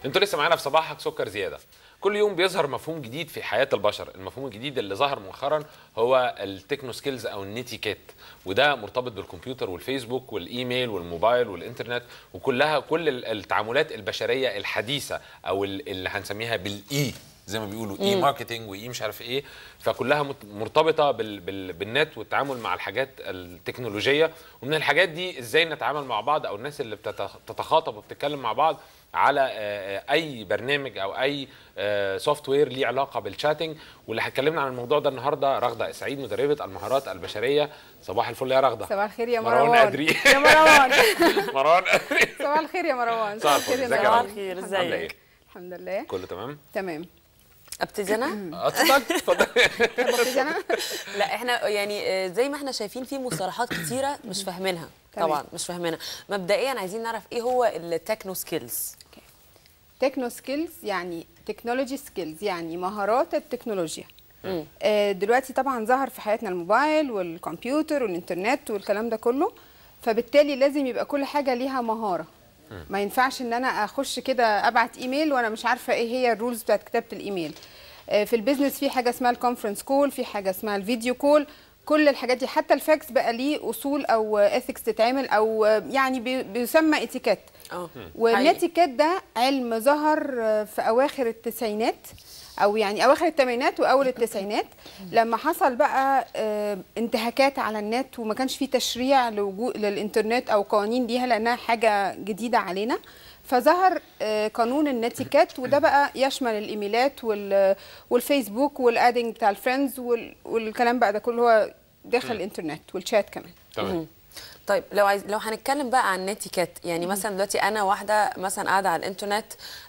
انتوا لسه معانا في صباحك سكر زياده كل يوم بيظهر مفهوم جديد في حياه البشر المفهوم الجديد اللي ظهر مؤخرا هو التكنو سكيلز او النيتيكيت وده مرتبط بالكمبيوتر والفيسبوك والايميل والموبايل والانترنت وكلها كل ال- التعاملات البشريه الحديثه او ال- اللي هنسميها بالاي زي ما بيقولوا اي ماركتنج واي مش عارف ايه فكلها مت- مرتبطه بال بال بالنت والتعامل مع الحاجات التكنولوجيه ومن الحاجات دي ازاي نتعامل مع بعض او الناس اللي بتت- بتتخاطب وبتتكلم مع بعض على آه، آه، اي برنامج او اي سوفت وير ليه علاقه بالشاتنج واللي هتكلمنا عن الموضوع ده النهارده رغده سعيد مدربه المهارات البشريه صباح الفل يا رغده صباح الخير يا مروان مروان أدري. يا مروان مروان أدري. صباح الخير يا مروان صباح الفل. يا ازيك يا مروان. رغدة؟ الخير، الحمد عاملة لله. ايه؟ الحمد لله كله تمام تمام ابتدي انا اتفضل اتفضل تحب ابتدي انا لا احنا يعني آه، زي ما احنا شايفين في مصطلحات كتيره مش فاهمينها تمام. طبعا مش فاهمينها مبدئيا عايزين نعرف ايه هو التكنو سكيلز تكنو سكيلز يعني تكنولوجي سكيلز يعني مهارات التكنولوجيا آه، دلوقتي طبعا ظهر في حياتنا الموبايل والكمبيوتر والانترنت والكلام ده كله فبالتالي لازم يبقى كل حاجه ليها مهاره ما ينفعش ان انا اخش كده ابعت ايميل وانا مش عارفه ايه هي الرولز بتاعت كتابه الايميل آه، في البيزنس في حاجه اسمها الكونفرنس كول في حاجه اسمها الفيديو كول كل الحاجات دي حتى الفاكس بقى ليه اصول او اثكس تتعمل او آه، يعني بي- بيسمى اتيكيت اه والنتيكيت ده علم ظهر آه، في اواخر التسعينات او يعني اواخر الثمانينات واول التسعينات لما حصل بقى آه، انتهاكات على النت وما كانش في تشريع لوجود للانترنت او قوانين ليها لانها حاجه جديده علينا فظهر آه، قانون النتيكيت وده بقى يشمل الايميلات وال- والفيسبوك والادنج بتاع الفريندز وال- والكلام بقى ده كله هو داخل الانترنت والشات كمان تمام طيب لو عايز لو هنتكلم بقى عن نتيكيت يعني مثلا دلوقتي انا واحده مثلا قاعده على الانترنت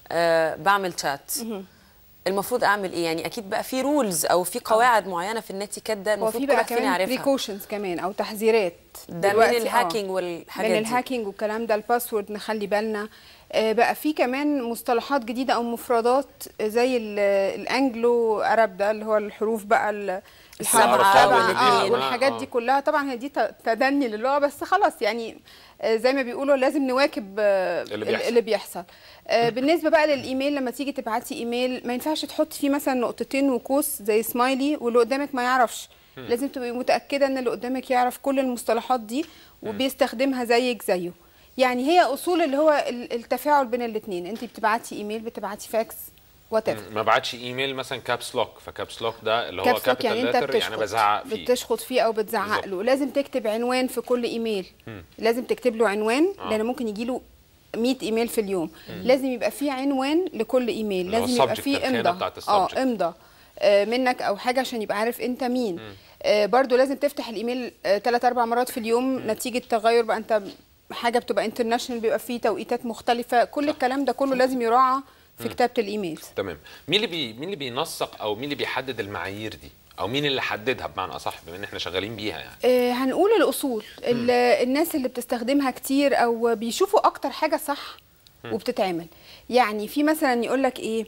آه بعمل شات المفروض اعمل ايه يعني اكيد بقى في رولز او في قواعد معينه في النتيكيت ده المفروض وفي كل بقى واحد فينا كمان يعرفها بريكوشنز كمان او تحذيرات ده من دلوقتي، آه. الهاكينج والحاجات من دي الهاكينج والكلام ده الباسورد نخلي بالنا آه، بقى في كمان مصطلحات جديده او مفردات زي ال- الانجلو ارب ده اللي هو الحروف بقى ال- السبعة السبعة، والاتنين. آه والحاجات آه. دي كلها طبعا هي دي ت- تدني للغه بس خلاص يعني آه، زي ما بيقولوا لازم نواكب آه، اللي بيحصل. اللي بيحصل آه، بالنسبه بقى للايميل لما تيجي تبعتي ايميل ما ينفعش تحطي فيه مثلا نقطتين وقوس زي سمايلي واللي قدامك ما يعرفش لازم تبقي متاكده ان اللي قدامك يعرف كل المصطلحات دي وبيستخدمها زيك زيه يعني هي اصول اللي هو ال- التفاعل بين الاثنين انت بتبعتي ايميل بتبعتي فاكس وات ايفر ما بعتش ايميل مثلا كابس لوك فكابس لوك ده اللي هو كابس لوك كابيتال يعني انت لتر يعني بتشخط بزعق فيه بتشخط فيه او بتزعق بالظبط. له لازم تكتب عنوان في كل ايميل لازم تكتب له عنوان آه. لان ممكن يجي له 100 ايميل في اليوم لازم يبقى فيه عنوان لكل ايميل اللي هو لازم يبقى subject، فيه الخانة امضاء بتاعت اه السبجكت. امضاء آه، منك او حاجه عشان يبقى عارف انت مين آه برضو لازم تفتح الايميل ثلاث اربع مرات في اليوم نتيجه تغير بقى انت حاجه بتبقى انترناشونال بيبقى فيه توقيتات مختلفه كل الكلام ده كله لازم يراعى في كتابه الايميل تمام مين اللي بي مين اللي بينسق او مين اللي بيحدد المعايير دي او مين اللي حددها بمعنى اصح بما ان احنا شغالين بيها يعني آه، هنقول الاصول ال- الناس اللي بتستخدمها كتير او بيشوفوا اكتر حاجه صح وبتتعمل يعني في مثلا يقول لك ايه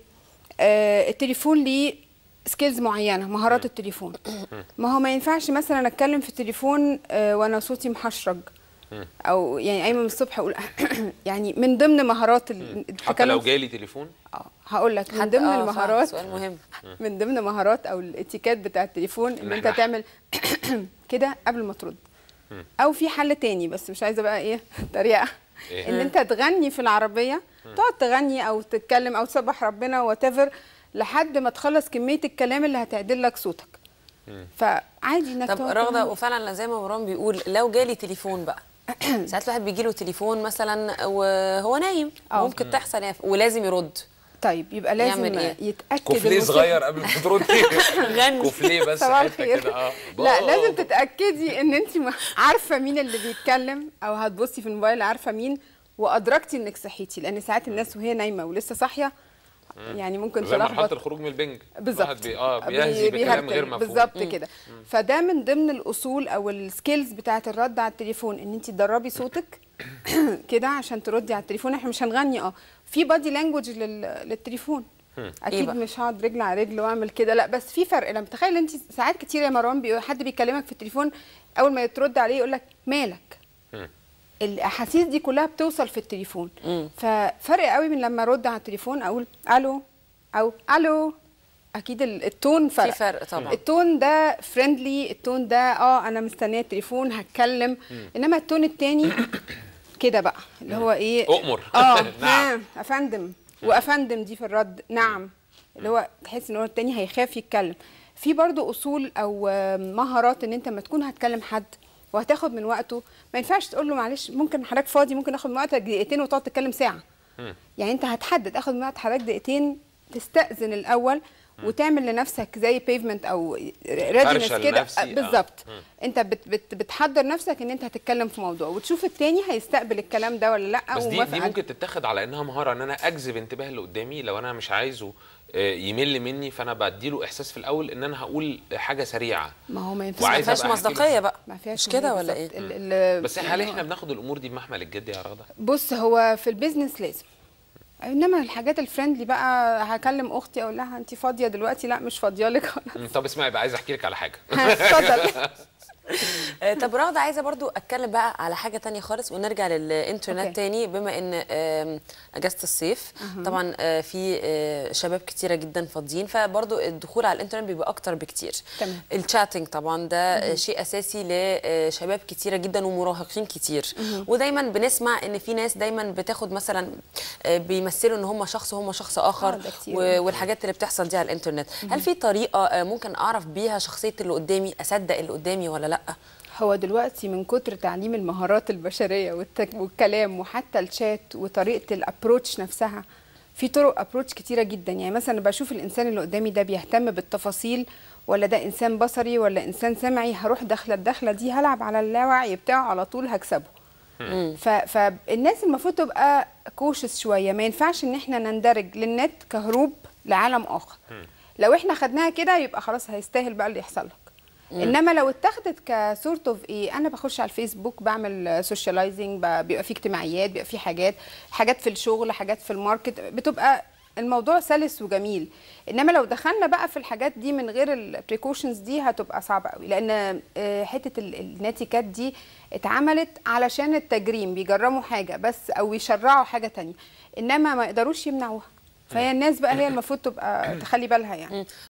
آه التليفون ليه سكيلز معينه مهارات التليفون ما هو ما ينفعش مثلا اتكلم في التليفون آه وانا صوتي محشرج او يعني قايمه من الصبح اقول يعني من ضمن مهارات ال- حتى التكلم لو في- جالي تليفون اه هقول لك من حتى- ضمن آه، فعلا، المهارات سؤال مهم من ضمن مهارات او الاتيكيت بتاع التليفون ان انت نحنح. تعمل كده قبل ما ترد او في حل تاني بس مش عايزه بقى ايه تريقه إيه؟ ان انت تغني في العربيه تقعد تغني او تتكلم او تسبح ربنا وات لحد ما تخلص كميه الكلام اللي هتعدل لك صوتك فعادي انك طب تقعد رغده تغني. وفعلا زي ما مروان بيقول لو جالي تليفون بقى ساعات الواحد بيجي له تليفون مثلا وهو نايم آه. ممكن تحصل يعني ولازم يرد طيب يبقى لازم يعمل إيه؟ يتاكد كوفليه الموسيقى- صغير قبل ما تردي غني. كوفليه بس صباح حته الخير كده اه لا لازم تتاكدي ان انت م- عارفه مين اللي بيتكلم او هتبصي في الموبايل عارفه مين وادركتي انك صحيتي لان ساعات الناس وهي نايمه ولسه صاحيه يعني ممكن زي مرحله تلخبط الخروج من البنج بالظبط الواحد بي اه بي- بيهزي بكلام بيهرتل. غير مفهوم بالظبط كده فده من ضمن الاصول او السكيلز بتاعه الرد على التليفون ان انت تدربي صوتك كده عشان تردي على التليفون احنا مش هنغني اه في بادي لانجوج للتليفون اكيد بقى؟ مش هقعد رجل على رجل واعمل كده لا بس في فرق لما تخيل انت ساعات كتير يا مروان بي... حد بيكلمك في التليفون اول ما ترد عليه يقول لك مالك الاحاسيس دي كلها بتوصل في التليفون ففرق قوي من لما ارد على التليفون اقول الو او الو اكيد ال- التون فرق في فرق طبعا التون ده فريندلي التون ده اه انا مستنيه التليفون هتكلم انما التون التاني كده بقى اللي هو ايه أؤمر. اه نعم. نعم افندم وافندم دي في الرد نعم اللي هو تحس ان هو التاني هيخاف يتكلم في برضو اصول او آه، مهارات ان انت لما تكون هتكلم حد وهتاخد من وقته ما ينفعش تقول له معلش ممكن حضرتك فاضي ممكن اخد من وقتك دقيقتين وتقعد تتكلم ساعه يعني انت هتحدد اخد من وقت حضرتك دقيقتين تستأذن الاول وتعمل لنفسك زي بيفمنت او ريدنس فرشة كده لنفسي، آه. بالظبط انت بت بت بتحضر نفسك ان انت هتتكلم في موضوع وتشوف التاني هيستقبل الكلام ده ولا لا بس دي وموافق دي عليه. ممكن تتاخد على انها مهاره ان انا اجذب انتباه اللي قدامي لو انا مش عايزه آه، يمل مني فانا بديله احساس في الاول ان انا هقول حاجه سريعه ما هو ما ينفعش ما وعايز فيهاش أبقى أحكي له. مصداقيه بقى ما فيهاش مش كده مهم ولا بالظبط. ايه ال- ال- بس هل يعني احنا هو- بناخد الامور دي بمحمل الجد يا رغده بص هو في البيزنس لازم انما الحاجات الفريندلي بقى هكلم اختي اقول لها انت فاضيه دلوقتي لا مش فاضيه لك مم، طب اسمعي بقى عايز احكي لك على حاجه اتفضل آه، طب رغده عايزه برضو اتكلم بقى على حاجه تانية خالص ونرجع للانترنت أوكي. تاني بما ان آم، اجازه الصيف طبعا آه، في آه، شباب كتيره جدا فاضيين فبرضو الدخول على الانترنت بيبقى اكتر بكتير تمام. الشاتنج طبعا ده آه، شيء اساسي لشباب كتيره جدا ومراهقين كتير ودايما بنسمع ان في ناس دايما بتاخد مثلا آه، بيمثلوا ان هم شخص وهم شخص اخر آه، ده كتير. و- والحاجات اللي بتحصل دي على الانترنت هل في طريقه آه، ممكن اعرف بيها شخصيه اللي قدامي اصدق اللي قدامي ولا لا هو دلوقتي من كتر تعليم المهارات البشريه والتك... والكلام وحتى الشات وطريقه الابروتش نفسها في طرق ابروتش كتيره جدا يعني مثلا بشوف الانسان اللي قدامي ده بيهتم بالتفاصيل ولا ده انسان بصري ولا انسان سمعي هروح داخله الدخله دي هلعب على اللاوعي بتاعه على طول هكسبه ف... فالناس المفروض تبقى كوشس شويه ما ينفعش ان احنا نندرج للنت كهروب لعالم اخر لو احنا خدناها كده يبقى خلاص هيستاهل بقى اللي يحصل لك انما لو اتاخدت كسورت اوف ايه انا بخش على الفيسبوك بعمل سوشياليزنج بيبقى في اجتماعيات بيبقى في حاجات حاجات في الشغل حاجات في الماركت بتبقى الموضوع سلس وجميل انما لو دخلنا بقى في الحاجات دي من غير البريكوشنز دي هتبقى صعبه قوي لان آه، حته ال- الناتيكات دي اتعملت علشان التجريم بيجرموا حاجه بس او يشرعوا حاجه تانية انما ما يقدروش يمنعوها فهي الناس بقى هي المفروض تبقى تخلي بالها يعني